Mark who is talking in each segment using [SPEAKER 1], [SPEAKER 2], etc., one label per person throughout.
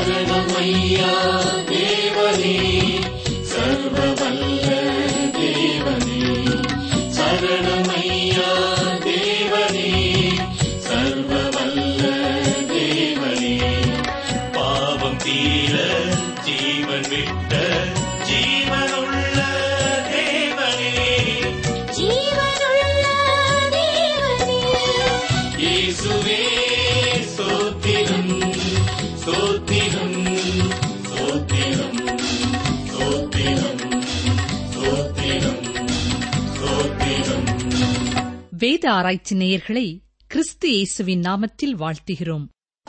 [SPEAKER 1] சரணமையா தேவனே சர்வவல்ல தேவனே சரணமையா தேவனே சர்வவல்ல தேவனே பாவம் தீர ஜீவன் விட்ட ஜீவனுள்ள தேவனே
[SPEAKER 2] ஜீவனுள்ள தேவனே
[SPEAKER 1] இயேசுவே ஸ்தோத்திரம் ஸ்தோத்திரம் ஸ்தோத்திரம் ஸ்தோத்திரம் ஸ்தோத்திரம் ஸ்தோத்திரம்
[SPEAKER 3] வேத ஆராய்ச்சி நேயர்களை கிறிஸ்து இயேசுவின் நாமத்தில் வாழ்த்துகிறோம்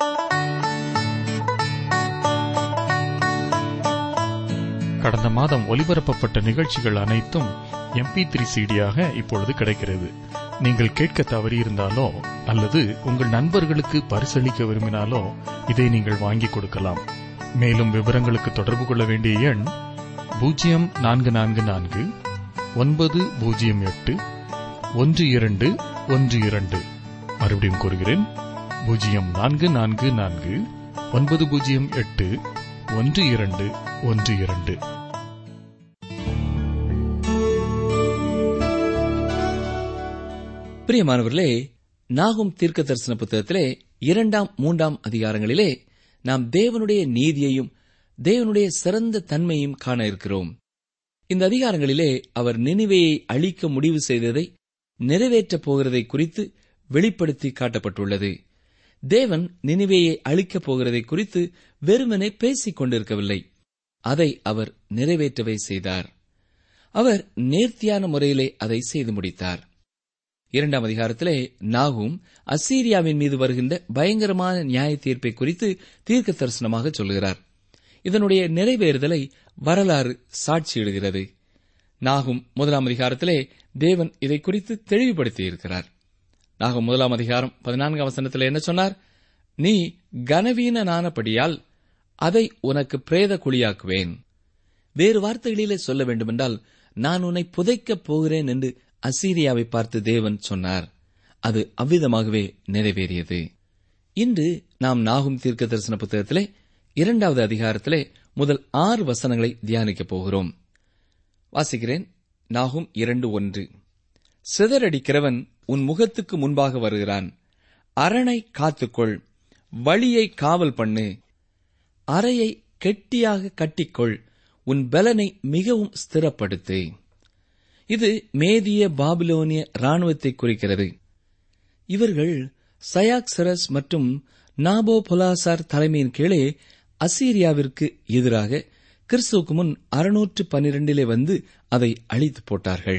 [SPEAKER 4] கடந்த மாதம் ஒலிபரப்பப்பட்ட நிகழ்ச்சிகள் அனைத்தும் எம்பி த்ரீ சிடியாக இப்பொழுது கிடைக்கிறது நீங்கள் கேட்க தவறியிருந்தாலோ அல்லது உங்கள் நண்பர்களுக்கு பரிசளிக்க விரும்பினாலோ இதை நீங்கள் வாங்கிக் கொடுக்கலாம் மேலும் விவரங்களுக்கு தொடர்பு கொள்ள வேண்டிய எண் பூஜ்ஜியம் நான்கு நான்கு நான்கு ஒன்பது பூஜ்ஜியம் எட்டு ஒன்று இரண்டு ஒன்று இரண்டு மறுபடியும் கூறுகிறேன் பூஜ்ஜியம் நான்கு நான்கு நான்கு ஒன்பது பூஜ்ஜியம் எட்டு ஒன்று இரண்டு ஒன்று இரண்டு
[SPEAKER 5] பிரியமானவர்களே நாகும் தீர்க்க தரிசன புத்தகத்திலே இரண்டாம் மூன்றாம் அதிகாரங்களிலே நாம் தேவனுடைய நீதியையும் தேவனுடைய சிறந்த தன்மையும் காண இருக்கிறோம் இந்த அதிகாரங்களிலே அவர் நினைவையை அழிக்க முடிவு செய்ததை நிறைவேற்றப் போகிறதை குறித்து வெளிப்படுத்தி காட்டப்பட்டுள்ளது தேவன் நினைவையை அழிக்கப் போகிறதை குறித்து வெறுமனே பேசிக் கொண்டிருக்கவில்லை அதை அவர் நிறைவேற்றவே செய்தார் அவர் நேர்த்தியான முறையிலே அதை செய்து முடித்தார் இரண்டாம் அதிகாரத்திலே நாகும் அசீரியாவின் மீது வருகின்ற பயங்கரமான நியாய தீர்ப்பை குறித்து தீர்க்க தரிசனமாக சொல்கிறார் இதனுடைய நிறைவேறுதலை வரலாறு சாட்சியிடுகிறது நாகும் முதலாம் அதிகாரத்திலே தேவன் இதை குறித்து தெளிவுபடுத்தியிருக்கிறார் நாகும் முதலாம் அதிகாரம் பதினான்காம் வசனத்தில் என்ன சொன்னார் நீ கனவீனனானபடியால் அதை உனக்கு பிரேத குழியாக்குவேன் வேறு வார்த்தைகளிலே சொல்ல வேண்டுமென்றால் நான் உன்னை புதைக்கப் போகிறேன் என்று அசீரியாவை பார்த்து தேவன் சொன்னார் அது அவ்விதமாகவே நிறைவேறியது இன்று நாம் நாகும் தீர்க்க தரிசன புத்தகத்திலே இரண்டாவது அதிகாரத்திலே முதல் ஆறு வசனங்களை தியானிக்கப் போகிறோம் வாசிக்கிறேன் நாகும் இரண்டு ஒன்று சிதறடிக்கிறவன் உன் முகத்துக்கு முன்பாக வருகிறான் அரணை காத்துக்கொள் வழியை காவல் பண்ணு அறையை கெட்டியாக கட்டிக்கொள் உன் பலனை மிகவும் ஸ்திரப்படுத்து இது மேதிய பாபிலோனிய ராணுவத்தை குறிக்கிறது இவர்கள் சயாக்சரஸ் மற்றும் நாபோ பொலாசார் தலைமையின் கீழே அசீரியாவிற்கு எதிராக கிறிஸ்துவுக்கு முன் அறுநூற்று பன்னிரண்டிலே வந்து அதை அழித்து போட்டார்கள்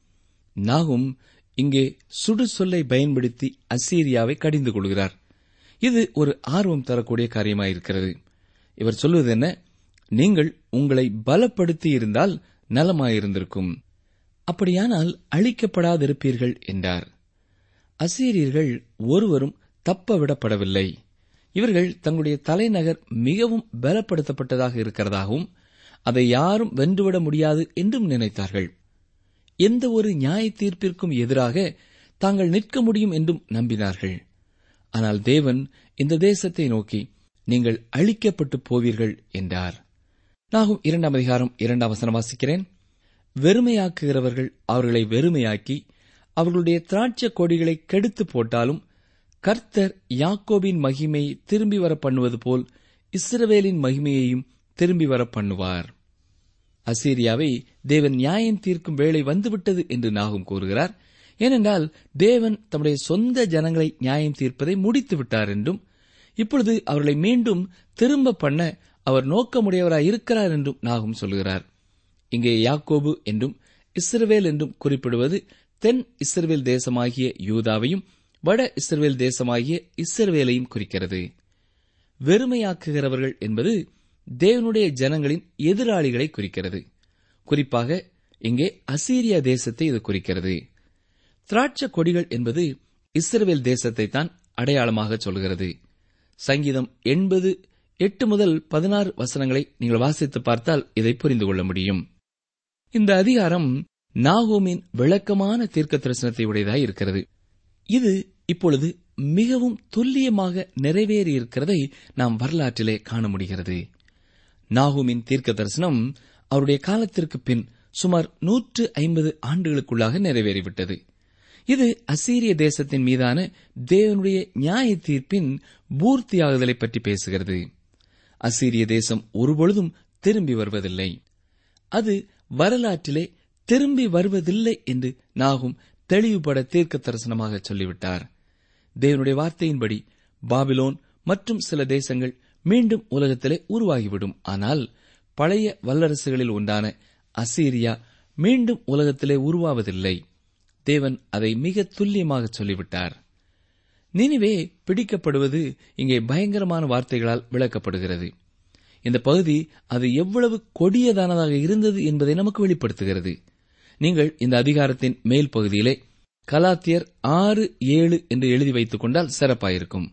[SPEAKER 5] நாகும் இங்கே சுடு சொல்லை பயன்படுத்தி அசீரியாவை கடிந்து கொள்கிறார் இது ஒரு ஆர்வம் தரக்கூடிய காரியமாயிருக்கிறது இவர் சொல்வது என்ன நீங்கள் உங்களை பலப்படுத்தி இருந்தால் நலமாயிருந்திருக்கும் அப்படியானால் அழிக்கப்படாதிருப்பீர்கள் என்றார் அசீரியர்கள் ஒருவரும் தப்ப விடப்படவில்லை இவர்கள் தங்களுடைய தலைநகர் மிகவும் பலப்படுத்தப்பட்டதாக இருக்கிறதாகவும் அதை யாரும் வென்றுவிட முடியாது என்றும் நினைத்தார்கள் எந்த ஒரு நியாய தீர்ப்பிற்கும் எதிராக தாங்கள் நிற்க முடியும் என்றும் நம்பினார்கள் ஆனால் தேவன் இந்த தேசத்தை நோக்கி நீங்கள் அழிக்கப்பட்டு போவீர்கள் என்றார் நாகும் இரண்டாம் அதிகாரம் இரண்டாம் வசனம் வாசிக்கிறேன் வெறுமையாக்குகிறவர்கள் அவர்களை வெறுமையாக்கி அவர்களுடைய திராட்சை கொடிகளை கெடுத்து போட்டாலும் கர்த்தர் யாக்கோபின் மகிமையை திரும்பி வர பண்ணுவது போல் இஸ்ரவேலின் மகிமையையும் திரும்பி வர பண்ணுவார் அசீரியாவை தேவன் நியாயம் தீர்க்கும் வேளை வந்துவிட்டது என்று நாகும் கூறுகிறார் ஏனென்றால் தேவன் தம்முடைய சொந்த ஜனங்களை நியாயம் தீர்ப்பதை முடித்து விட்டார் என்றும் இப்பொழுது அவர்களை மீண்டும் திரும்ப பண்ண அவர் நோக்கமுடையவராய் இருக்கிறார் என்றும் நாகும் சொல்கிறார் இங்கே யாக்கோபு என்றும் இஸ்ரவேல் என்றும் குறிப்பிடுவது தென் இஸ்ரவேல் தேசமாகிய யூதாவையும் வட இஸ்ரவேல் தேசமாகிய இஸ்ரவேலையும் குறிக்கிறது வெறுமையாக்குகிறவர்கள் என்பது தேவனுடைய ஜனங்களின் எதிராளிகளை குறிக்கிறது குறிப்பாக இங்கே அசீரியா தேசத்தை இது குறிக்கிறது திராட்சை கொடிகள் என்பது இஸ்ரவேல் தேசத்தை தான் அடையாளமாக சொல்கிறது சங்கீதம் எண்பது எட்டு முதல் பதினாறு வசனங்களை நீங்கள் வாசித்து பார்த்தால் இதை புரிந்து கொள்ள முடியும் இந்த அதிகாரம் நாகோமின் விளக்கமான தீர்க்க தரிசனத்தை உடையதாய் இருக்கிறது இது இப்பொழுது மிகவும் துல்லியமாக நிறைவேறியிருக்கிறதை நாம் வரலாற்றிலே காண முடிகிறது நாகூமின் தீர்க்க தரிசனம் அவருடைய காலத்திற்கு பின் சுமார் நூற்று ஐம்பது ஆண்டுகளுக்குள்ளாக நிறைவேறிவிட்டது இது அசீரிய தேசத்தின் மீதான தேவனுடைய நியாய தீர்ப்பின் பூர்த்தியாகுதலை பற்றி பேசுகிறது அசீரிய தேசம் ஒருபொழுதும் திரும்பி வருவதில்லை அது வரலாற்றிலே திரும்பி வருவதில்லை என்று நாகும் தெளிவுபட தீர்க்க தரிசனமாக சொல்லிவிட்டார் தேவனுடைய வார்த்தையின்படி பாபிலோன் மற்றும் சில தேசங்கள் மீண்டும் உலகத்திலே உருவாகிவிடும் ஆனால் பழைய வல்லரசுகளில் ஒன்றான அசீரியா மீண்டும் உலகத்திலே உருவாவதில்லை தேவன் அதை மிக துல்லியமாக சொல்லிவிட்டார் நினிவே பிடிக்கப்படுவது இங்கே பயங்கரமான வார்த்தைகளால் விளக்கப்படுகிறது இந்த பகுதி அது எவ்வளவு கொடியதானதாக இருந்தது என்பதை நமக்கு வெளிப்படுத்துகிறது நீங்கள் இந்த அதிகாரத்தின் மேல் பகுதியிலே கலாத்தியர் ஆறு ஏழு என்று எழுதி வைத்துக் கொண்டால் சிறப்பாயிருக்கும்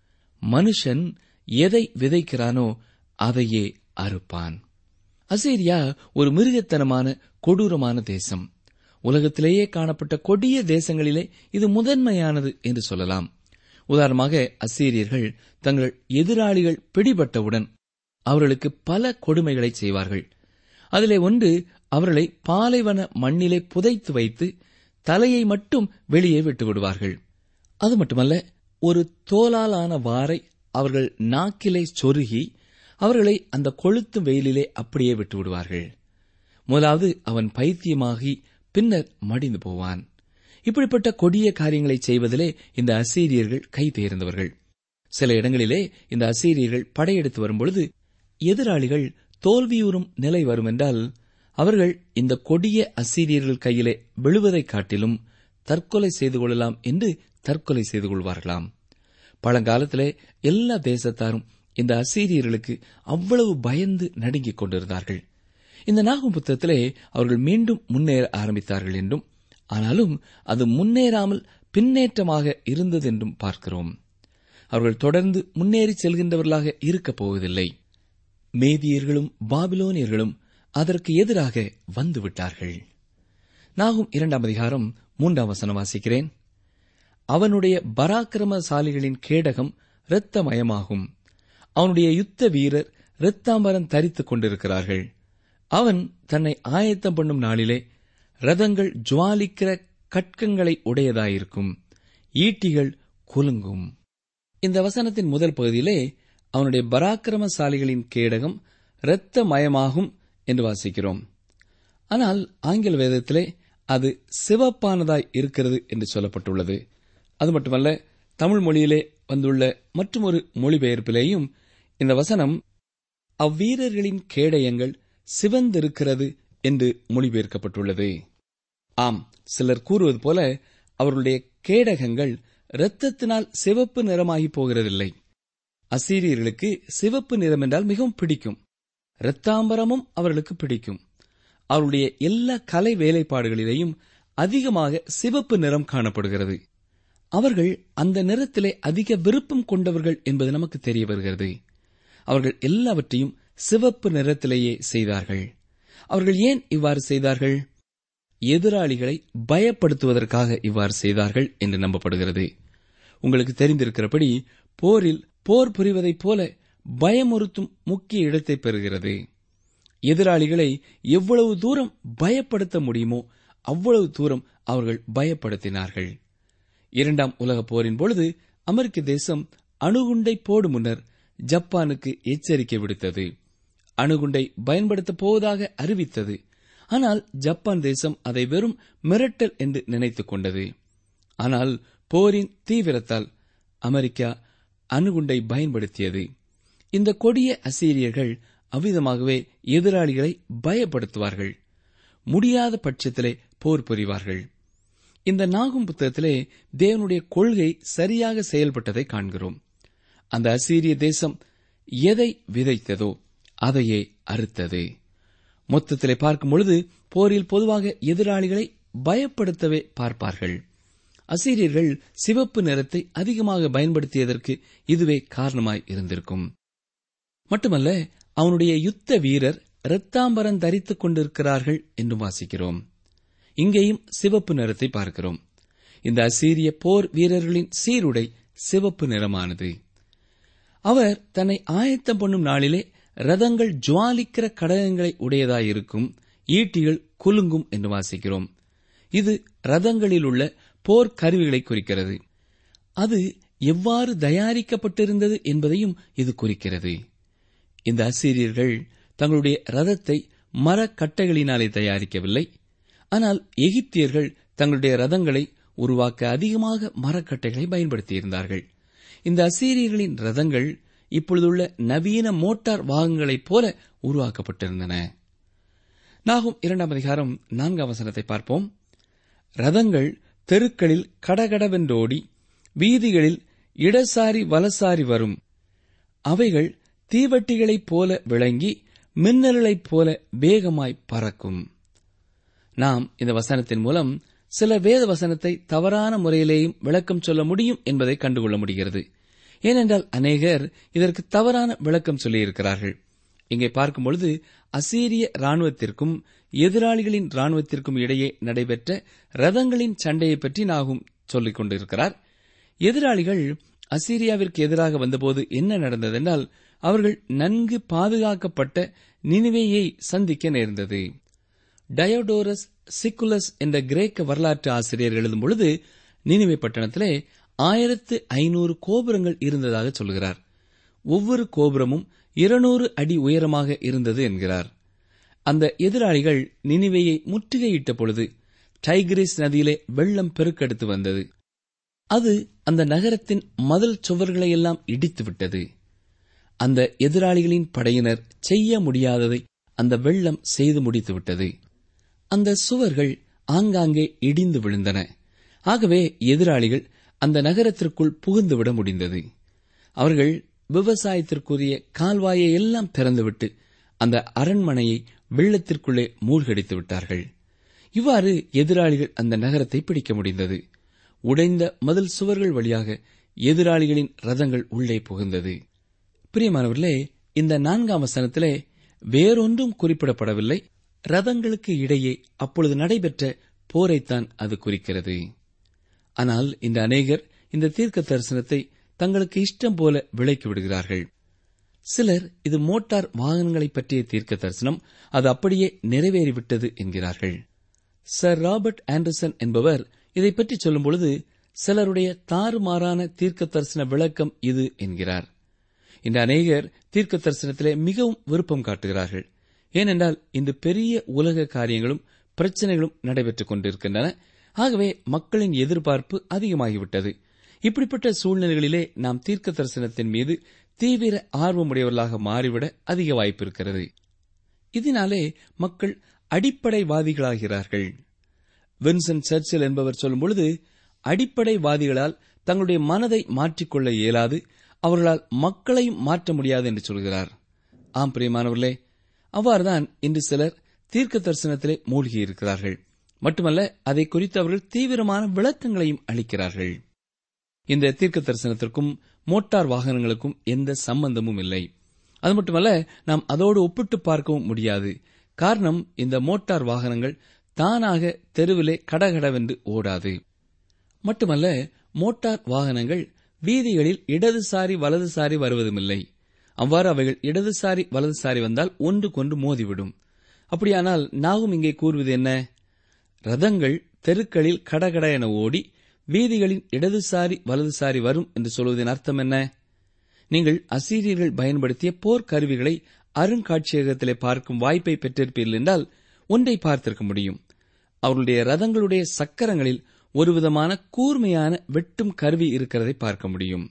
[SPEAKER 5] மனுஷன் எதை விதைக்கிறானோ அதையே அறுப்பான் அசீரியா ஒரு மிருகத்தனமான கொடூரமான தேசம் உலகத்திலேயே காணப்பட்ட கொடிய தேசங்களிலே இது முதன்மையானது என்று சொல்லலாம் உதாரணமாக அசீரியர்கள் தங்கள் எதிராளிகள் பிடிபட்டவுடன் அவர்களுக்கு பல கொடுமைகளை செய்வார்கள் அதிலே ஒன்று அவர்களை பாலைவன மண்ணிலே புதைத்து வைத்து தலையை மட்டும் வெளியே விட்டு விடுவார்கள் அது மட்டுமல்ல ஒரு தோலாலான வாரை அவர்கள் நாக்கிலே சொருகி அவர்களை அந்த கொளுத்தும் வெயிலிலே அப்படியே விட்டு விடுவார்கள் முதலாவது அவன் பைத்தியமாகி பின்னர் மடிந்து போவான் இப்படிப்பட்ட கொடிய காரியங்களை செய்வதிலே இந்த அசீரியர்கள் கை தேர்ந்தவர்கள் சில இடங்களிலே இந்த அசீரியர்கள் படையெடுத்து வரும்பொழுது எதிராளிகள் தோல்வியுறும் நிலை வரும் என்றால் அவர்கள் இந்த கொடிய அசீரியர்கள் கையிலே விழுவதைக் காட்டிலும் தற்கொலை செய்து கொள்ளலாம் என்று தற்கொலை செய்து கொள்வார்களாம் பழங்காலத்திலே எல்லா தேசத்தாரும் இந்த அசீரியர்களுக்கு அவ்வளவு பயந்து நடுங்கிக் கொண்டிருந்தார்கள் இந்த நாகும் புத்தகத்திலே அவர்கள் மீண்டும் முன்னேற ஆரம்பித்தார்கள் என்றும் ஆனாலும் அது முன்னேறாமல் பின்னேற்றமாக இருந்தது என்றும் பார்க்கிறோம் அவர்கள் தொடர்ந்து முன்னேறி செல்கின்றவர்களாக இருக்கப் போவதில்லை மேதியர்களும் பாபிலோனியர்களும் அதற்கு எதிராக வந்துவிட்டார்கள் நாகும் இரண்டாம் அதிகாரம் மூன்றாம் வசனம் வாசிக்கிறேன் அவனுடைய பராக்கிரமசாலிகளின் கேடகம் இரத்தமயமாகும் அவனுடைய யுத்த வீரர் இரத்தாம்பரம் தரித்துக் கொண்டிருக்கிறார்கள் அவன் தன்னை ஆயத்தம் பண்ணும் நாளிலே ரதங்கள் ஜுவாலிக்கிற கட்கங்களை உடையதாயிருக்கும் ஈட்டிகள் குலுங்கும் இந்த வசனத்தின் முதல் பகுதியிலே அவனுடைய பராக்கிரமசாலிகளின் கேடகம் இரத்தமயமாகும் என்று வாசிக்கிறோம் ஆனால் ஆங்கில வேதத்திலே அது சிவப்பானதாய் இருக்கிறது என்று சொல்லப்பட்டுள்ளது அது மட்டுமல்ல தமிழ் மொழியிலே வந்துள்ள மற்றொரு மொழிபெயர்ப்பிலேயும் இந்த வசனம் அவ்வீரர்களின் கேடயங்கள் சிவந்திருக்கிறது என்று மொழிபெயர்க்கப்பட்டுள்ளது ஆம் சிலர் கூறுவது போல அவர்களுடைய கேடகங்கள் இரத்தத்தினால் சிவப்பு நிறமாகி போகிறதில்லை அசீரியர்களுக்கு சிவப்பு நிறம் என்றால் மிகவும் பிடிக்கும் இரத்தாம்பரமும் அவர்களுக்கு பிடிக்கும் அவருடைய எல்லா கலை வேலைப்பாடுகளிலேயும் அதிகமாக சிவப்பு நிறம் காணப்படுகிறது அவர்கள் அந்த நிறத்திலே அதிக விருப்பம் கொண்டவர்கள் என்பது நமக்கு தெரிய வருகிறது அவர்கள் எல்லாவற்றையும் சிவப்பு நிறத்திலேயே செய்தார்கள் அவர்கள் ஏன் இவ்வாறு செய்தார்கள் எதிராளிகளை பயப்படுத்துவதற்காக இவ்வாறு செய்தார்கள் என்று நம்பப்படுகிறது உங்களுக்கு தெரிந்திருக்கிறபடி போரில் போர் புரிவதைப் போல பயமுறுத்தும் முக்கிய இடத்தை பெறுகிறது எதிராளிகளை எவ்வளவு தூரம் பயப்படுத்த முடியுமோ அவ்வளவு தூரம் அவர்கள் பயப்படுத்தினார்கள் இரண்டாம் உலகப் போரின் பொழுது அமெரிக்க தேசம் அணுகுண்டை போடும் முன்னர் ஜப்பானுக்கு எச்சரிக்கை விடுத்தது அணுகுண்டை பயன்படுத்தப் போவதாக அறிவித்தது ஆனால் ஜப்பான் தேசம் அதை வெறும் மிரட்டல் என்று நினைத்துக் கொண்டது ஆனால் போரின் தீவிரத்தால் அமெரிக்கா அணுகுண்டை பயன்படுத்தியது இந்த கொடிய அசீரியர்கள் அவ்விதமாகவே எதிராளிகளை பயப்படுத்துவார்கள் முடியாத பட்சத்திலே போர் புரிவார்கள் இந்த நாகும் புத்தகத்திலே தேவனுடைய கொள்கை சரியாக செயல்பட்டதை காண்கிறோம் அந்த அசீரிய தேசம் எதை விதைத்ததோ அதையே அறுத்தது மொத்தத்திலே பார்க்கும் பொழுது போரில் பொதுவாக எதிராளிகளை பயப்படுத்தவே பார்ப்பார்கள் அசீரியர்கள் சிவப்பு நிறத்தை அதிகமாக பயன்படுத்தியதற்கு இதுவே காரணமாய் இருந்திருக்கும் மட்டுமல்ல அவனுடைய யுத்த வீரர் இரத்தாம்பரம் தரித்துக் கொண்டிருக்கிறார்கள் என்றும் வாசிக்கிறோம் இங்கேயும் சிவப்பு நிறத்தை பார்க்கிறோம் இந்த அசீரிய போர் வீரர்களின் சீருடை சிவப்பு நிறமானது அவர் தன்னை ஆயத்தம் பண்ணும் நாளிலே ரதங்கள் ஜுவாலிக்கிற கடகங்களை உடையதாயிருக்கும் ஈட்டிகள் குலுங்கும் என்று வாசிக்கிறோம் இது ரதங்களில் உள்ள போர் கருவிகளை குறிக்கிறது அது எவ்வாறு தயாரிக்கப்பட்டிருந்தது என்பதையும் இது குறிக்கிறது இந்த அசீரியர்கள் தங்களுடைய ரதத்தை மரக்கட்டைகளினாலே தயாரிக்கவில்லை ஆனால் எகிப்தியர்கள் தங்களுடைய ரதங்களை உருவாக்க அதிகமாக மரக்கட்டைகளை பயன்படுத்தியிருந்தார்கள் இந்த அசீரியர்களின் ரதங்கள் இப்பொழுதுள்ள நவீன மோட்டார் வாகனங்களைப் போல உருவாக்கப்பட்டிருந்தன நாகும் இரண்டாம் அதிகாரம் நான்காம் வசனத்தை பார்ப்போம் ரதங்கள் தெருக்களில் கடகடவென்றோடி வீதிகளில் இடசாரி வலசாரி வரும் அவைகள் தீவட்டிகளைப் போல விளங்கி மின்னல்களைப் போல வேகமாய் பறக்கும் நாம் இந்த வசனத்தின் மூலம் சில வேத வசனத்தை தவறான முறையிலேயும் விளக்கம் சொல்ல முடியும் என்பதை கண்டுகொள்ள முடிகிறது ஏனென்றால் அநேகர் இதற்கு தவறான விளக்கம் சொல்லியிருக்கிறார்கள் இங்கே பார்க்கும் பொழுது அசீரிய ராணுவத்திற்கும் எதிராளிகளின் ராணுவத்திற்கும் இடையே நடைபெற்ற ரதங்களின் சண்டையை பற்றி நாகும் சொல்லிக் கொண்டிருக்கிறார் எதிராளிகள் அசீரியாவிற்கு எதிராக வந்தபோது என்ன நடந்ததென்றால் அவர்கள் நன்கு பாதுகாக்கப்பட்ட நினைவையை சந்திக்க நேர்ந்தது டயோடோரஸ் சிக்குலஸ் என்ற கிரேக்க வரலாற்று ஆசிரியர் எழுதும் பொழுது நினைவை பட்டணத்திலே ஆயிரத்து ஐநூறு கோபுரங்கள் இருந்ததாக சொல்கிறார் ஒவ்வொரு கோபுரமும் இருநூறு அடி உயரமாக இருந்தது என்கிறார் அந்த எதிராளிகள் நினிவையை முற்றுகையிட்ட பொழுது டைகிரிஸ் நதியிலே வெள்ளம் பெருக்கெடுத்து வந்தது அது அந்த நகரத்தின் மதில் சுவர்களை எல்லாம் இடித்து விட்டது அந்த எதிராளிகளின் படையினர் செய்ய முடியாததை அந்த வெள்ளம் செய்து முடித்து விட்டது அந்த சுவர்கள் ஆங்காங்கே இடிந்து விழுந்தன ஆகவே எதிராளிகள் அந்த நகரத்திற்குள் புகுந்துவிட முடிந்தது அவர்கள் விவசாயத்திற்குரிய கால்வாயை எல்லாம் திறந்துவிட்டு அந்த அரண்மனையை வெள்ளத்திற்குள்ளே மூழ்கடித்து விட்டார்கள் இவ்வாறு எதிராளிகள் அந்த நகரத்தை பிடிக்க முடிந்தது உடைந்த மதில் சுவர்கள் வழியாக எதிராளிகளின் ரதங்கள் உள்ளே புகுந்தது பிரியமானவர்களே இந்த நான்காம் வசனத்திலே வேறொன்றும் குறிப்பிடப்படவில்லை ரதங்களுக்கு இடையே அப்பொழுது நடைபெற்ற போரைத்தான் அது குறிக்கிறது ஆனால் இந்த அநேகர் இந்த தீர்க்க தரிசனத்தை தங்களுக்கு இஷ்டம் போல விலக்கி விடுகிறார்கள் சிலர் இது மோட்டார் வாகனங்களை பற்றிய தீர்க்க தரிசனம் அது அப்படியே நிறைவேறிவிட்டது என்கிறார்கள் சர் ராபர்ட் ஆண்டர்சன் என்பவர் இதை பற்றி சொல்லும் பொழுது சிலருடைய தாறுமாறான தீர்க்க தரிசன விளக்கம் இது என்கிறார் இந்த அநேகர் தீர்க்க தரிசனத்திலே மிகவும் விருப்பம் காட்டுகிறார்கள் ஏனென்றால் இந்த பெரிய உலக காரியங்களும் பிரச்சனைகளும் நடைபெற்றுக் கொண்டிருக்கின்றன ஆகவே மக்களின் எதிர்பார்ப்பு அதிகமாகிவிட்டது இப்படிப்பட்ட சூழ்நிலைகளிலே நாம் தீர்க்க தரிசனத்தின் மீது தீவிர ஆர்வமுடையவர்களாக மாறிவிட அதிக வாய்ப்பு இருக்கிறது இதனாலே மக்கள் அடிப்படைவாதிகளாகிறார்கள் வின்சென்ட் சர்ச்சில் என்பவர் சொல்லும் பொழுது அடிப்படைவாதிகளால் தங்களுடைய மனதை மாற்றிக்கொள்ள இயலாது அவர்களால் மக்களையும் மாற்ற முடியாது என்று சொல்கிறார் ஆம் பிரியமானவர்களே அவ்வாறுதான் இன்று சிலர் தீர்க்க தரிசனத்திலே மூழ்கியிருக்கிறார்கள் மட்டுமல்ல அதை குறித்து அவர்கள் தீவிரமான விளக்கங்களையும் அளிக்கிறார்கள் இந்த தீர்க்க தரிசனத்திற்கும் மோட்டார் வாகனங்களுக்கும் எந்த சம்பந்தமும் இல்லை அது மட்டுமல்ல நாம் அதோடு ஒப்பிட்டு பார்க்கவும் முடியாது காரணம் இந்த மோட்டார் வாகனங்கள் தானாக தெருவிலே கடகடவென்று ஓடாது மட்டுமல்ல மோட்டார் வாகனங்கள் வீதிகளில் இடதுசாரி வலதுசாரி வருவதுமில்லை அவ்வாறு அவைகள் இடதுசாரி வலதுசாரி வந்தால் ஒன்றுக்கொன்று மோதிவிடும் அப்படியானால் நாகும் இங்கே கூறுவது என்ன ரதங்கள் தெருக்களில் கடகட என ஓடி வீதிகளின் இடதுசாரி வலதுசாரி வரும் என்று சொல்வதன் அர்த்தம் என்ன நீங்கள் அசீரியர்கள் பயன்படுத்திய போர் கருவிகளை அருங்காட்சியகத்திலே பார்க்கும் வாய்ப்பை பெற்றிருப்பீர்கள் என்றால் ஒன்றை பார்த்திருக்க முடியும் அவர்களுடைய ரதங்களுடைய சக்கரங்களில் ஒருவிதமான கூர்மையான வெட்டும் கருவி இருக்கிறதை பார்க்க முடியும்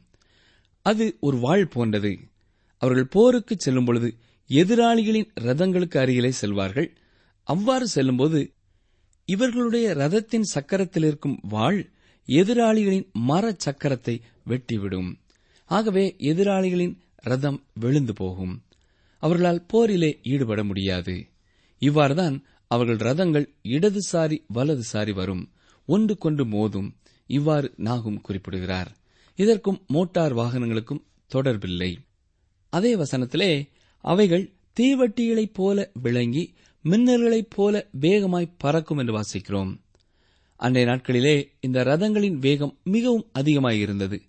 [SPEAKER 5] அது ஒரு வாழ் போன்றது அவர்கள் போருக்கு செல்லும் பொழுது எதிராளிகளின் ரதங்களுக்கு அருகிலே செல்வார்கள் அவ்வாறு செல்லும்போது இவர்களுடைய ரதத்தின் சக்கரத்தில் இருக்கும் வாழ் எதிராளிகளின் மர சக்கரத்தை வெட்டிவிடும் ஆகவே எதிராளிகளின் ரதம் விழுந்து போகும் அவர்களால் போரிலே ஈடுபட முடியாது இவ்வாறுதான் அவர்கள் ரதங்கள் இடதுசாரி வலதுசாரி வரும் ஒன்றுக்கொன்று மோதும் இவ்வாறு நாகும் குறிப்பிடுகிறார் இதற்கும் மோட்டார் வாகனங்களுக்கும் தொடர்பில்லை அதே வசனத்திலே அவைகள் தீவட்டிகளைப் போல விளங்கி மின்னல்களைப் போல வேகமாய் பறக்கும் என்று வாசிக்கிறோம் அன்றைய நாட்களிலே இந்த ரதங்களின் வேகம் மிகவும் அதிகமாயிருந்தது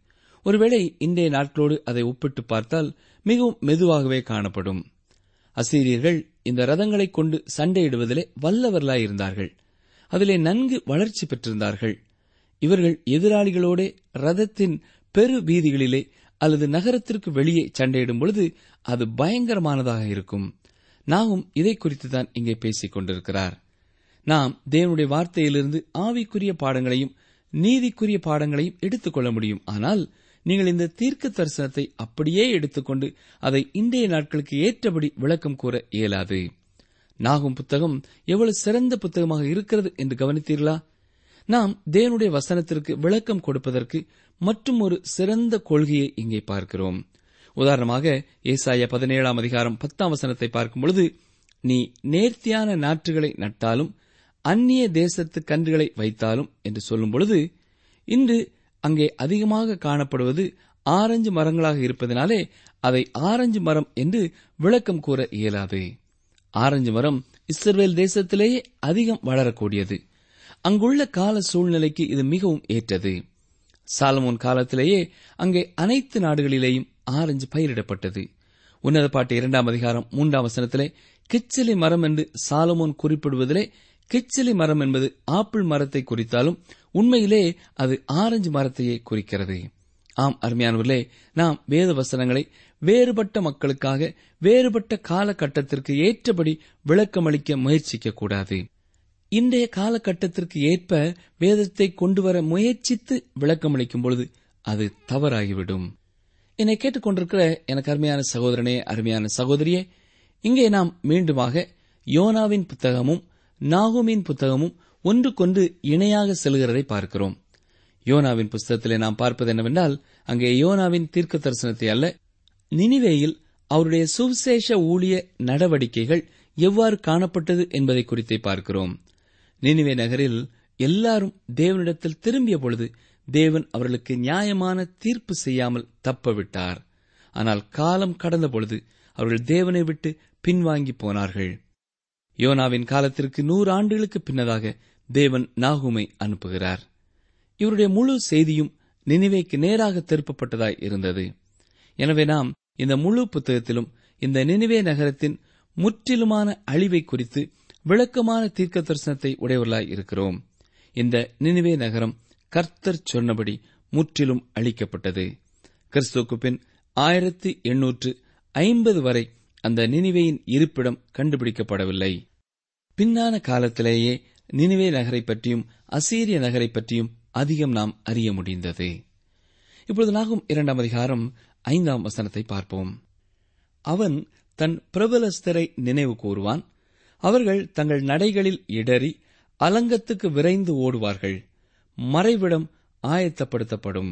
[SPEAKER 5] ஒருவேளை இன்றைய நாட்களோடு அதை ஒப்பிட்டு பார்த்தால் மிகவும் மெதுவாகவே காணப்படும் அசீரியர்கள் இந்த ரதங்களைக் கொண்டு சண்டையிடுவதிலே வல்லவர்களாயிருந்தார்கள் அதிலே நன்கு வளர்ச்சி பெற்றிருந்தார்கள் இவர்கள் எதிராளிகளோடே ரதத்தின் பெரு வீதிகளிலே அல்லது நகரத்திற்கு வெளியே சண்டையிடும் பொழுது அது பயங்கரமானதாக இருக்கும் நாமும் இதை குறித்து தான் இங்கே பேசிக் கொண்டிருக்கிறார் நாம் தேவனுடைய வார்த்தையிலிருந்து ஆவிக்குரிய பாடங்களையும் நீதிக்குரிய பாடங்களையும் எடுத்துக்கொள்ள முடியும் ஆனால் நீங்கள் இந்த தீர்க்க தரிசனத்தை அப்படியே எடுத்துக்கொண்டு அதை இன்றைய நாட்களுக்கு ஏற்றபடி விளக்கம் கூற இயலாது நாகும் புத்தகம் எவ்வளவு சிறந்த புத்தகமாக இருக்கிறது என்று கவனித்தீர்களா நாம் தேவனுடைய வசனத்திற்கு விளக்கம் கொடுப்பதற்கு மற்றும் ஒரு சிறந்த கொள்கையை இங்கே பார்க்கிறோம் உதாரணமாக ஏசாய பதினேழாம் அதிகாரம் பத்தாம் வசனத்தை பார்க்கும் பொழுது நீ நேர்த்தியான நாற்றுகளை நட்டாலும் அந்நிய தேசத்து கன்றுகளை வைத்தாலும் என்று சொல்லும் பொழுது இன்று அங்கே அதிகமாக காணப்படுவது ஆரஞ்சு மரங்களாக இருப்பதனாலே அதை ஆரஞ்சு மரம் என்று விளக்கம் கூற இயலாது ஆரஞ்சு மரம் இஸ்ரேல் தேசத்திலேயே அதிகம் வளரக்கூடியது அங்குள்ள கால சூழ்நிலைக்கு இது மிகவும் ஏற்றது சாலமோன் காலத்திலேயே அங்கே அனைத்து நாடுகளிலேயும் ஆரஞ்சு பயிரிடப்பட்டது உன்னத பாட்டு இரண்டாம் அதிகாரம் மூன்றாம் வசனத்திலே கிச்சிலி மரம் என்று சாலமோன் குறிப்பிடுவதிலே கிச்சிலி மரம் என்பது ஆப்பிள் மரத்தை குறித்தாலும் உண்மையிலே அது ஆரஞ்சு மரத்தையே குறிக்கிறது ஆம் அருமையானவர்களே நாம் வேத வசனங்களை வேறுபட்ட மக்களுக்காக வேறுபட்ட காலகட்டத்திற்கு ஏற்றபடி விளக்கமளிக்க முயற்சிக்க கூடாது இன்றைய காலகட்டத்திற்கு ஏற்ப வேதத்தை கொண்டுவர முயற்சித்து விளக்கமளிக்கும் பொழுது அது தவறாகிவிடும் என்னை கேட்டுக்கொண்டிருக்கிற எனக்கு அருமையான சகோதரனே அருமையான சகோதரியே இங்கே நாம் மீண்டுமாக யோனாவின் புத்தகமும் நாகுமின் புத்தகமும் ஒன்றுக்கொன்று இணையாக செல்கிறதை பார்க்கிறோம் யோனாவின் புஸ்தகத்திலே நாம் பார்ப்பது என்னவென்றால் அங்கே யோனாவின் தீர்க்க தரிசனத்தை அல்ல நினிவேயில் அவருடைய சுவிசேஷ ஊழிய நடவடிக்கைகள் எவ்வாறு காணப்பட்டது என்பதை குறித்தே பார்க்கிறோம் நினிவே நகரில் எல்லாரும் தேவனிடத்தில் திரும்பிய பொழுது தேவன் அவர்களுக்கு நியாயமான தீர்ப்பு செய்யாமல் தப்பவிட்டார் ஆனால் காலம் கடந்த பொழுது அவர்கள் தேவனை விட்டு பின்வாங்கி போனார்கள் யோனாவின் காலத்திற்கு நூறு ஆண்டுகளுக்கு பின்னதாக தேவன் நாகுமை அனுப்புகிறார் இவருடைய முழு செய்தியும் நினைவேக்கு நேராக திருப்பப்பட்டதாய் இருந்தது எனவே நாம் இந்த முழு புத்தகத்திலும் இந்த நினைவே நகரத்தின் முற்றிலுமான அழிவை குறித்து விளக்கமான தீர்க்க தரிசனத்தை உடையவர்களாய் இருக்கிறோம் இந்த நினைவே நகரம் கர்த்தர் சொன்னபடி முற்றிலும் அழிக்கப்பட்டது கிறிஸ்துவுக்கு பின் ஆயிரத்தி எண்ணூற்று ஐம்பது வரை அந்த நினிவேயின் இருப்பிடம் கண்டுபிடிக்கப்படவில்லை பின்னான காலத்திலேயே நினிவே நகரை பற்றியும் அசீரிய நகரை பற்றியும் அதிகம் நாம் அறிய முடிந்தது இப்பொழுது நாகும் இரண்டாம் அதிகாரம் ஐந்தாம் வசனத்தை பார்ப்போம் அவன் தன் பிரபலஸ்தரை நினைவு கூறுவான் அவர்கள் தங்கள் நடைகளில் இடறி அலங்கத்துக்கு விரைந்து ஓடுவார்கள் மறைவிடம் ஆயத்தப்படுத்தப்படும்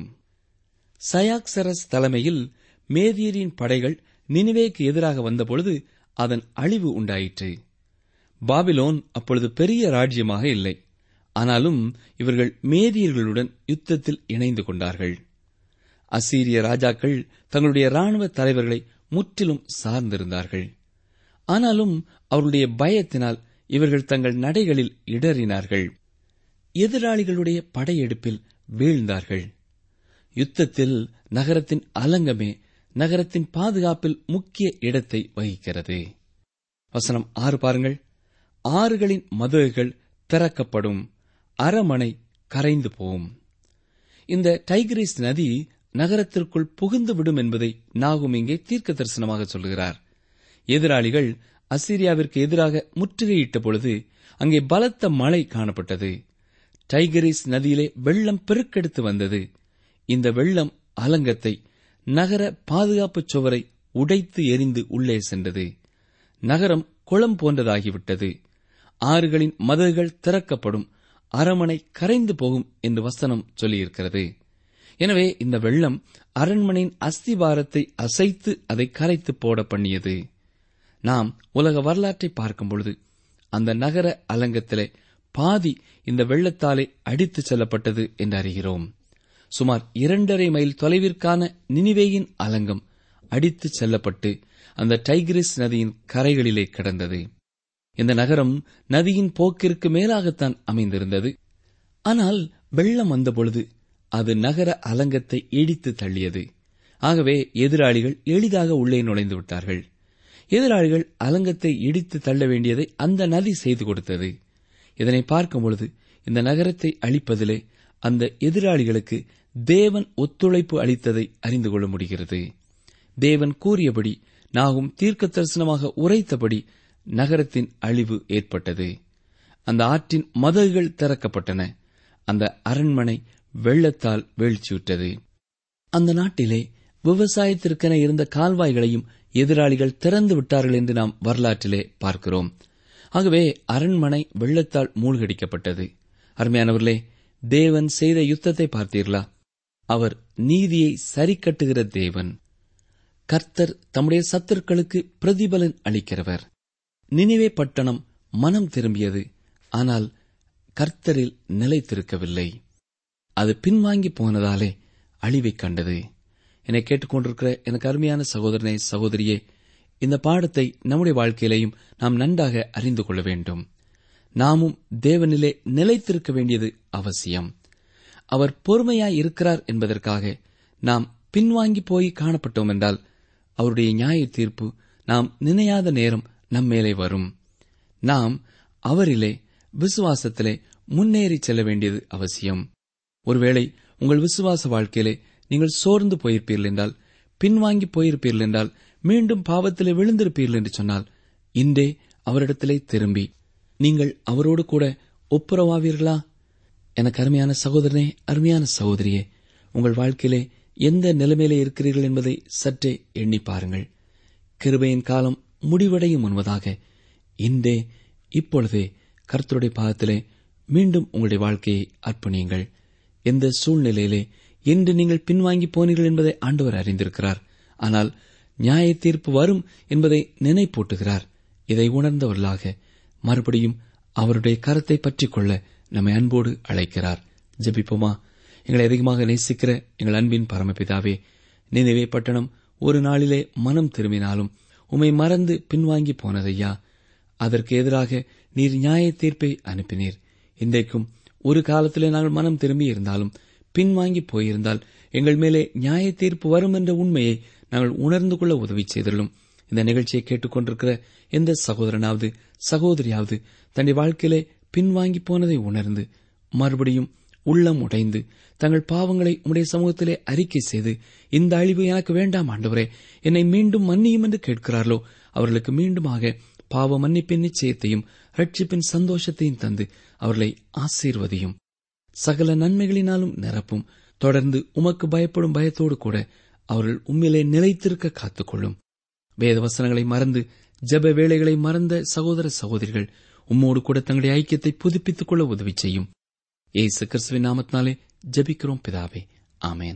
[SPEAKER 5] சயாக்சரஸ் தலைமையில் மேதியரின் படைகள் நினிவேக்கு எதிராக வந்தபொழுது அதன் அழிவு உண்டாயிற்று பாபிலோன் அப்பொழுது பெரிய ராஜ்யமாக இல்லை ஆனாலும் இவர்கள் மேதியர்களுடன் யுத்தத்தில் இணைந்து கொண்டார்கள் அசீரிய ராஜாக்கள் தங்களுடைய ராணுவ தலைவர்களை முற்றிலும் சார்ந்திருந்தார்கள் ஆனாலும் அவர்களுடைய பயத்தினால் இவர்கள் தங்கள் நடைகளில் இடறினார்கள் எதிராளிகளுடைய படையெடுப்பில் வீழ்ந்தார்கள் யுத்தத்தில் நகரத்தின் அலங்கமே நகரத்தின் பாதுகாப்பில் முக்கிய இடத்தை வகிக்கிறது வசனம் ஆறு பாருங்கள் ஆறுகளின் மதுரைகள் திறக்கப்படும் அரமனை கரைந்து போகும் இந்த டைகிரிஸ் நதி நகரத்திற்குள் புகுந்து விடும் என்பதை நாகும் இங்கே தீர்க்க தரிசனமாக சொல்கிறார் எதிராளிகள் அசிரியாவிற்கு எதிராக முற்றுகையிட்ட பொழுது அங்கே பலத்த மழை காணப்பட்டது டைகரிஸ் நதியிலே வெள்ளம் பெருக்கெடுத்து வந்தது இந்த வெள்ளம் அலங்கத்தை நகர பாதுகாப்பு சுவரை உடைத்து எரிந்து உள்ளே சென்றது நகரம் குளம் போன்றதாகிவிட்டது ஆறுகளின் மதகுகள் திறக்கப்படும் அரமனை கரைந்து போகும் என்று வசனம் சொல்லியிருக்கிறது எனவே இந்த வெள்ளம் அரண்மனையின் அஸ்திவாரத்தை அசைத்து அதை கரைத்து போட பண்ணியது நாம் உலக வரலாற்றை பார்க்கும் பொழுது அந்த நகர அலங்கத்திலே பாதி இந்த வெள்ளத்தாலே அடித்துச் செல்லப்பட்டது என்று அறிகிறோம் சுமார் இரண்டரை மைல் தொலைவிற்கான நினிவேயின் அலங்கம் அடித்துச் செல்லப்பட்டு அந்த டைகிரிஸ் நதியின் கரைகளிலே கிடந்தது இந்த நகரம் நதியின் போக்கிற்கு மேலாகத்தான் அமைந்திருந்தது ஆனால் வெள்ளம் வந்தபொழுது அது நகர அலங்கத்தை இடித்து தள்ளியது ஆகவே எதிராளிகள் எளிதாக உள்ளே நுழைந்து விட்டார்கள் எதிராளிகள் அலங்கத்தை இடித்து தள்ள வேண்டியதை அந்த நதி செய்து கொடுத்தது இதனை பார்க்கும் பொழுது இந்த நகரத்தை அழிப்பதிலே அந்த எதிராளிகளுக்கு தேவன் ஒத்துழைப்பு அளித்ததை அறிந்து கொள்ள முடிகிறது தேவன் கூறியபடி நாகும் தீர்க்க தரிசனமாக உரைத்தபடி நகரத்தின் அழிவு ஏற்பட்டது அந்த ஆற்றின் மதகுகள் திறக்கப்பட்டன அந்த அரண்மனை வெள்ளத்தால் வீழ்ச்சியுற்றது அந்த நாட்டிலே விவசாயத்திற்கென இருந்த கால்வாய்களையும் எதிராளிகள் திறந்து விட்டார்கள் என்று நாம் வரலாற்றிலே பார்க்கிறோம் ஆகவே அரண்மனை வெள்ளத்தால் மூழ்கடிக்கப்பட்டது அருமையானவர்களே தேவன் செய்த யுத்தத்தை பார்த்தீர்களா அவர் நீதியை சரிக்கட்டுகிற தேவன் கர்த்தர் தம்முடைய சத்துருக்களுக்கு பிரதிபலன் அளிக்கிறவர் நினிவே பட்டணம் மனம் திரும்பியது ஆனால் கர்த்தரில் நிலைத்திருக்கவில்லை அது பின்வாங்கி போனதாலே அழிவைக் கண்டது என்னை கேட்டுக்கொண்டிருக்கிற எனக்கு அருமையான சகோதரனே சகோதரியே இந்த பாடத்தை நம்முடைய வாழ்க்கையிலேயும் நாம் நன்றாக அறிந்து கொள்ள வேண்டும் நாமும் தேவனிலே நிலைத்திருக்க வேண்டியது அவசியம் அவர் பொறுமையாய் இருக்கிறார் என்பதற்காக நாம் பின்வாங்கி போய் காணப்பட்டோம் என்றால் அவருடைய நியாய தீர்ப்பு நாம் நினையாத நேரம் நம்மேலே வரும் நாம் அவரிலே விசுவாசத்திலே முன்னேறி செல்ல வேண்டியது அவசியம் ஒருவேளை உங்கள் விசுவாச வாழ்க்கையிலே நீங்கள் சோர்ந்து போயிருப்பீர்கள் என்றால் பின்வாங்கி போயிருப்பீர்கள் என்றால் மீண்டும் பாவத்திலே விழுந்திருப்பீர்கள் என்று சொன்னால் இன்றே அவரிடத்திலே திரும்பி நீங்கள் அவரோடு கூட ஒப்புரவாவீர்களா எனக்கு அருமையான சகோதரனே அருமையான சகோதரியே உங்கள் வாழ்க்கையிலே எந்த நிலைமையிலே இருக்கிறீர்கள் என்பதை சற்றே எண்ணி பாருங்கள் கிருபையின் காலம் முடிவடையும் முன்பதாக இன்றே இப்பொழுதே கர்த்தருடைய பாதத்திலே மீண்டும் உங்களுடைய வாழ்க்கையை அர்ப்பணியுங்கள் எந்த சூழ்நிலையிலே என்று நீங்கள் பின்வாங்கி போனீர்கள் என்பதை ஆண்டவர் அறிந்திருக்கிறார் ஆனால் நியாய தீர்ப்பு வரும் என்பதை நினைப்பூட்டுகிறார் இதை உணர்ந்தவர்களாக மறுபடியும் அவருடைய கரத்தை பற்றிக் கொள்ள நம்மை அன்போடு அழைக்கிறார் ஜெபிப்போமா எங்களை அதிகமாக நேசிக்கிற எங்கள் அன்பின் பரமபிதாவே நினைவே பட்டணம் ஒரு நாளிலே மனம் திரும்பினாலும் உம்மை மறந்து பின்வாங்கி போனதையா அதற்கு எதிராக நீர் நியாய தீர்ப்பை அனுப்பினீர் இன்றைக்கும் ஒரு காலத்திலே நாங்கள் மனம் திரும்பி இருந்தாலும் பின்வாங்கி போயிருந்தால் எங்கள் மேலே நியாய தீர்ப்பு வரும் என்ற உண்மையை நாங்கள் உணர்ந்து கொள்ள உதவி செய்துள்ளோம் இந்த நிகழ்ச்சியை கேட்டுக்கொண்டிருக்கிற எந்த சகோதரனாவது சகோதரியாவது தன்னுடைய வாழ்க்கையிலே பின்வாங்கி போனதை உணர்ந்து மறுபடியும் உள்ளம் உடைந்து தங்கள் பாவங்களை உடைய சமூகத்திலே அறிக்கை செய்து இந்த அழிவு எனக்கு வேண்டாம் ஆண்டவரே என்னை மீண்டும் மன்னியும் என்று கேட்கிறார்களோ அவர்களுக்கு மீண்டுமாக பாவ மன்னிப்பின் நிச்சயத்தையும் ரட்சிப்பின் சந்தோஷத்தையும் தந்து அவர்களை ஆசீர்வதியும் சகல நன்மைகளினாலும் நிரப்பும் தொடர்ந்து உமக்கு பயப்படும் பயத்தோடு கூட அவர்கள் உண்மையிலே நிலைத்திருக்க காத்துக்கொள்ளும் வேத வசனங்களை மறந்து ஜெப வேளைகளை மறந்த சகோதர சகோதரிகள் உம்மோடு கூட தங்களுடைய ஐக்கியத்தை புதுப்பித்துக் கொள்ள உதவி செய்யும் ஏசு கிறிஸ்துவின் நாமத்தினாலே ஜெபிக்கிறோம் பிதாவே ஆமேன்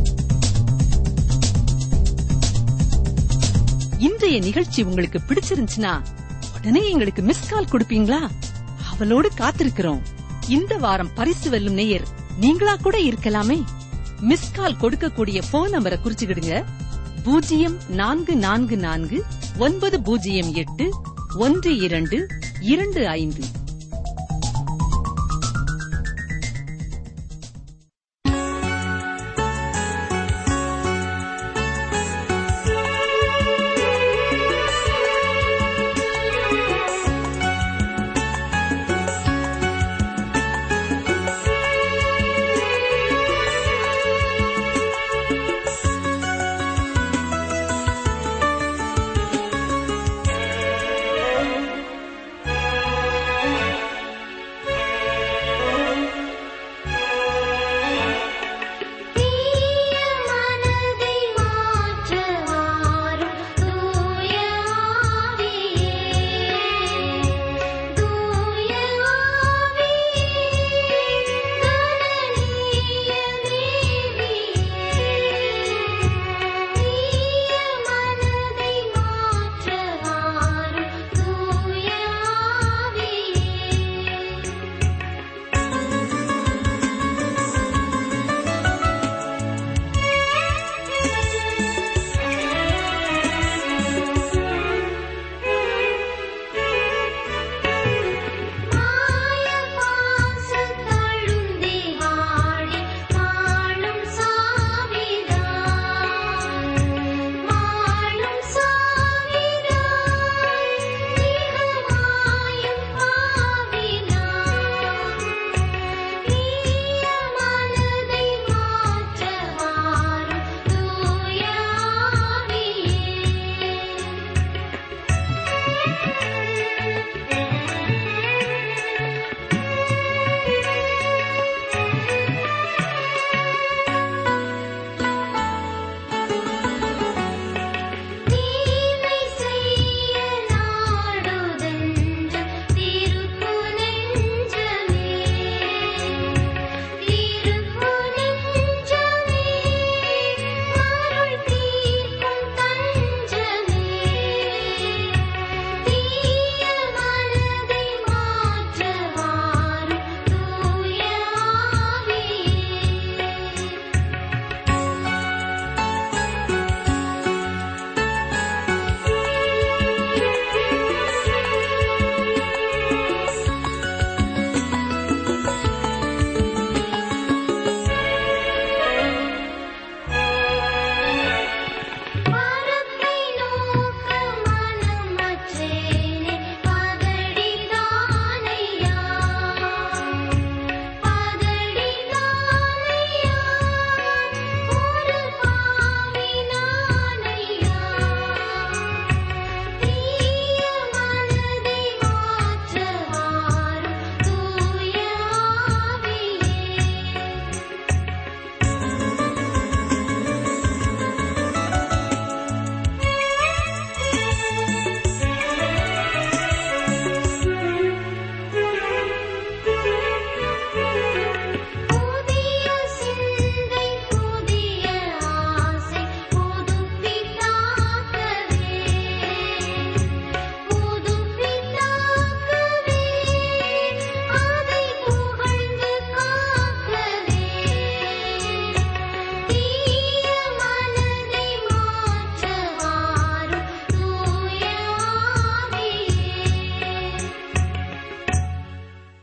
[SPEAKER 3] இன்றைய நிகழ்ச்சி உங்களுக்கு பிடிச்சிருந்துச்சுன்னா உடனே எங்களுக்கு மிஸ் கால் கொடுப்பீங்களா அவளோடு காத்திருக்கிறோம் இந்த வாரம் பரிசு வெல்லும் நேயர் நீங்களா கூட இருக்கலாமே மிஸ் கால் கொடுக்கக்கூடிய போன் நம்பரை குறிச்சுக்கிடுங்க பூஜ்ஜியம் நான்கு நான்கு நான்கு ஒன்பது பூஜ்ஜியம் எட்டு ஒன்று இரண்டு இரண்டு ஐந்து
[SPEAKER 2] ஆ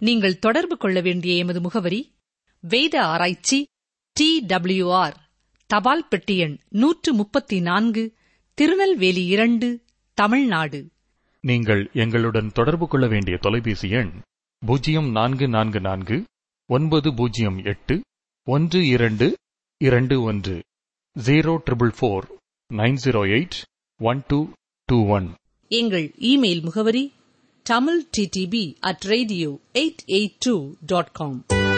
[SPEAKER 3] நீங்கள் தொடர்பு கொள்ள வேண்டிய எமது முகவரி வேத ஆராய்ச்சி டி டபிள்யூஆர் தபால் பெட்டி எண் நூற்று முப்பத்தி நான்கு திருநெல்வேலி இரண்டு தமிழ்நாடு
[SPEAKER 4] நீங்கள் எங்களுடன் தொடர்பு கொள்ள வேண்டிய தொலைபேசி எண் பூஜ்ஜியம் நான்கு நான்கு நான்கு ஒன்பது பூஜ்ஜியம் எட்டு ஒன்று இரண்டு இரண்டு ஒன்று zero triple four nine zero eight one two two one
[SPEAKER 3] எங்கள் இமெயில் முகவரி Tamil DDP at radio eight eight two dot com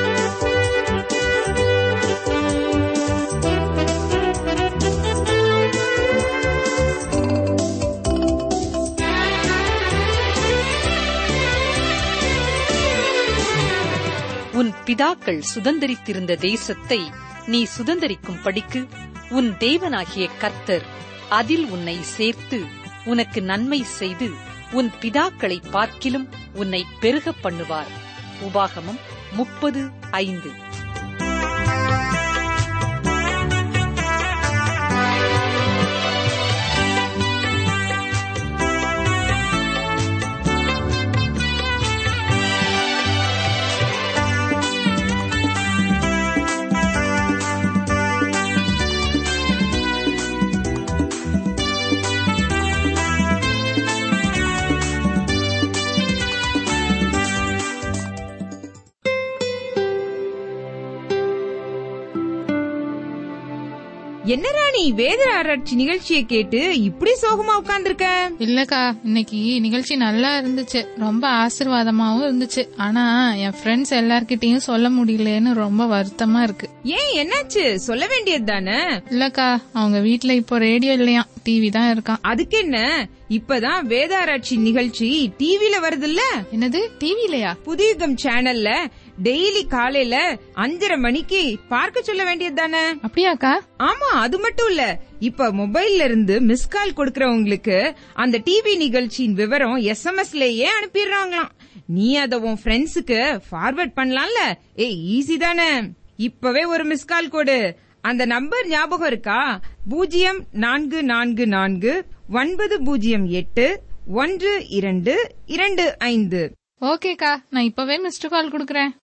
[SPEAKER 3] உன் பிதாக்கள் சுதந்தரித்திருந்த தேசத்தை நீ சுதந்தரிக்கும் படிக்கு உன் தேவனாகிய கர்த்தர் அதில் உன்னை சேர்த்து உனக்கு நன்மை செய்து உன் பிதாக்களை பார்க்கிலும் உன்னை பெருகப் பண்ணுவார் உபாகமம் முப்பது ஐந்து
[SPEAKER 6] என்ன ராணி வேத ஆராய்ச்சி நிகழ்ச்சியை கேட்டு இப்படி சோகமா உட்கார்ந்திருக்க
[SPEAKER 2] இல்லக்கா இன்னைக்கு நிகழ்ச்சி நல்லா இருந்துச்சு ரொம்ப ஆசிர்வாதமாவும் இருந்துச்சு ஆனா என் ஃப்ரெண்ட்ஸ் எல்லார்கிட்டயும் சொல்ல முடியலன்னு ரொம்ப வருத்தமா இருக்கு
[SPEAKER 6] ஏன் என்னாச்சு சொல்ல வேண்டியது தானே
[SPEAKER 2] இல்லக்கா அவங்க வீட்ல இப்போ ரேடியோ இல்லையா டிவி தான் இருக்கான்
[SPEAKER 6] அதுக்கு என்ன இப்பதான் வேதாராய்ச்சி நிகழ்ச்சி டிவில வருதுல்ல
[SPEAKER 2] என்னது டிவிலயா
[SPEAKER 6] புதியுகம் சேனல்ல டெய்லி காலையில அஞ்சரை மணிக்கு பார்க்க சொல்ல வேண்டியது தானே
[SPEAKER 2] அப்படியாக்கா
[SPEAKER 6] ஆமா அது மட்டும் இல்ல இப்ப மொபைல்ல இருந்து மிஸ் கால் கொடுக்கறவங்களுக்கு அந்த டிவி நிகழ்ச்சியின் விவரம் எஸ்எம்எஸ்லயே அனுப்பிடுறாங்களாம் நீ அத உன் ஃப்ரெண்ட்ஸுக்கு ஃபார்வர்ட் பண்ணலாம்ல ஏ ஈஸி தானே இப்பவே ஒரு மிஸ் கால் கொடு அந்த நம்பர் ஞாபகம் இருக்கா பூஜ்ஜியம் நான்கு நான்கு நான்கு ஒன்பது பூஜ்ஜியம் எட்டு ஒன்று இரண்டு இரண்டு ஐந்து
[SPEAKER 2] ஓகேக்கா நான் இப்பவே மிஸ்டு கால் கொடுக்கறேன்